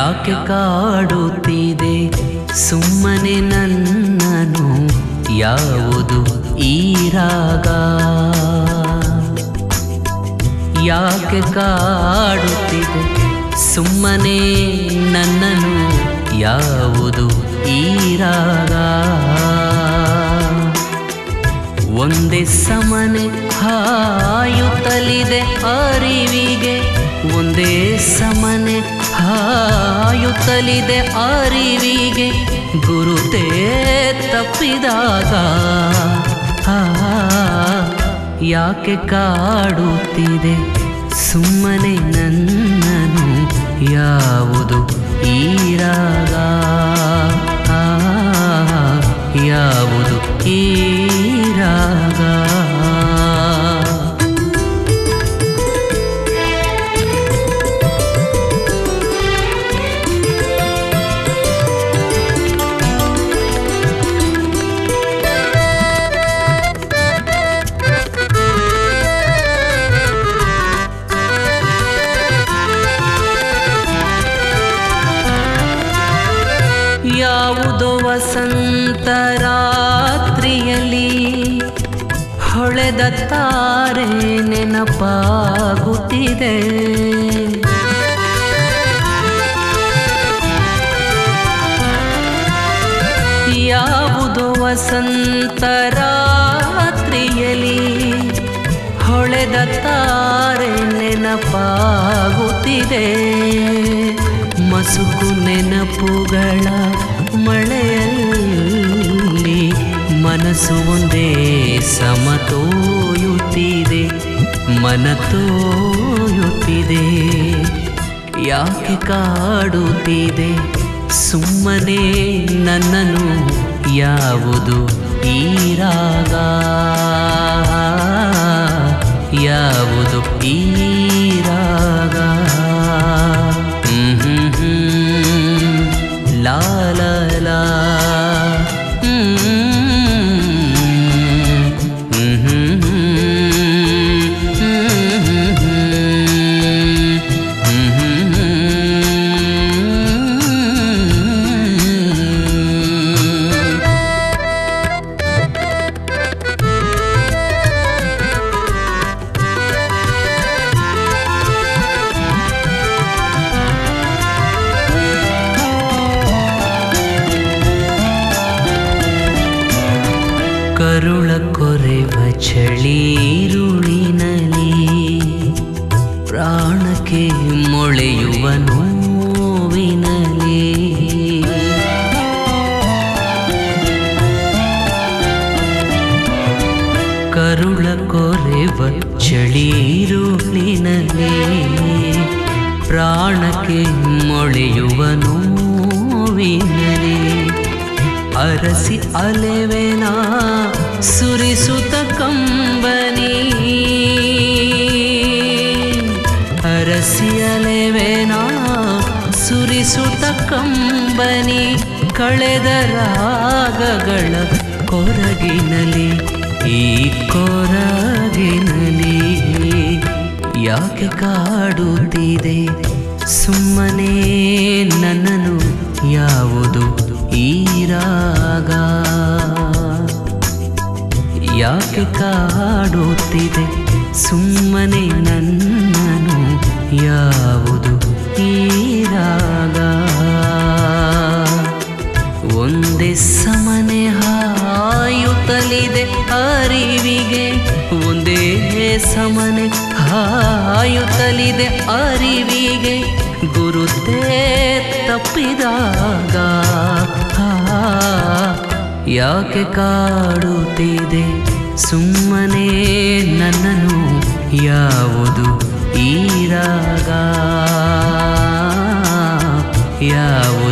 ಯಾಕೆ ಕಾಡುತ್ತಿದೆ ಸುಮ್ಮನೆ ನನ್ನನು ಯಾವುದು ಈ ರಾಗ ಯಾಕೆ ಕಾಡುತ್ತಿದೆ ಸುಮ್ಮನೆ ನನ್ನನು ಯಾವುದು ಈ ರಾಗ ಒಂದೇ ಸಮನೆ ಹಾಯುತ್ತಲಿದೆ ಅರಿವಿಗೆ ಒಂದೇ ಸಮನೆ ಹಾಯುತ್ತಲಿದೆ ಅರಿವಿಗೆ ಗುರುತೇ ತಪ್ಪಿದಾಗ ಆ, ಯಾಕೆ ಕಾಡುತ್ತಿದೆ ಸುಮ್ಮನೆ ನನ್ನನು ಯಾವುದು ಈ ರಾಗ ಆ, ಯಾವುದು ಈ ರಾಗ ಯಾವುದೋ ವಸಂತ ರಾತ್ರಿಯಲ್ಲಿ ಹೊಳೆದ ತಾರೆ ನೆನಪಾಗುತ್ತಿದೆ ಯಾವುದೋ ವಸಂತ ರಾತ್ರಿಯಲ್ಲಿ ಹೊಳೆದ ತಾರೆ ನೆನಪಾಗುತ್ತಿದೆ ಮಸುಕು ನೆನಪುಗಳ ಮಳೆಯಲ್ಲಿ ಮನಸ್ಸು ಒಂದೇ ಸಮತೋಯುತ್ತಿದೆ ಮನತೋಯುತ್ತಿದೆ ಯಾಕೆ ಕಾಡುತ್ತಿದೆ ಸುಮ್ಮನೆ ನನ್ನನು ಯಾವುದು ಈ ರಾಗ ಯಾವುದು ಈ ರಾಗ ಹ್ಮ್ ಹ್ಮ್ ಹ್ಮ್. ಲಾ ಲಾ ಲಾ ಹ್ಮ್ ಹ್ಮ್ ಹ್ಮ್ ಕರುಳ ಕೊರೆವ ಚಳೀರುಳಿನಲಿ ಪ್ರಾಣಕ್ಕೆ ಮೊಳೆಯುವ ನೋವಿನಲಿ ಕರುಳ ಕೊರೆವ ಚಳೀರುಳಿನಲಿ ಪ್ರಾಣಕ್ಕೆ ಮೊಳೆಯುವ ನೋವಿನಲಿ ಅರಸಿ ಅಲೆವೆನ ಸುರಿಸುತ್ತ ಕಂಬನಿ ಅರಸಿ ಅಲೆವೆನ ಸುರಿಸುತ್ತ ಕಂಬನಿ ಕಳೆದ ರಾಗಗಳ ಕೊರಗಿನಲಿ ಈ ಕೊರಗಿನಲಿ ಯಾಕೆ ಕಾಡುತ್ತಿದೆ ಸುಮ್ಮನೆ ನನ್ನನು ಯಾವುದು ಈ ರಾಗ ಯಾಕೆ ಕಾಡುತ್ತಿದೆ ಸುಮ್ಮನೆ ನನ್ನನು ಯಾವುದು ಈ ರಾಗ ಒಂದೇ ಸಮನೆ ಹಾಯುತ್ತಲಿದೆ ಅರಿವಿಗೆ ಒಂದೇ ಸಮನೆ ಹಾಯುತ್ತಲಿದೆ ಅರಿವಿಗೆ ಗುರುತೇ ತಪ್ಪಿದಾಗ ಆ, ಯಾಕೆ ಕಾಡುತ್ತಿದೆ ಸುಮ್ಮನೆ ನನ್ನನು ಯಾವುದು ಈ ರಾಗ ಯಾವ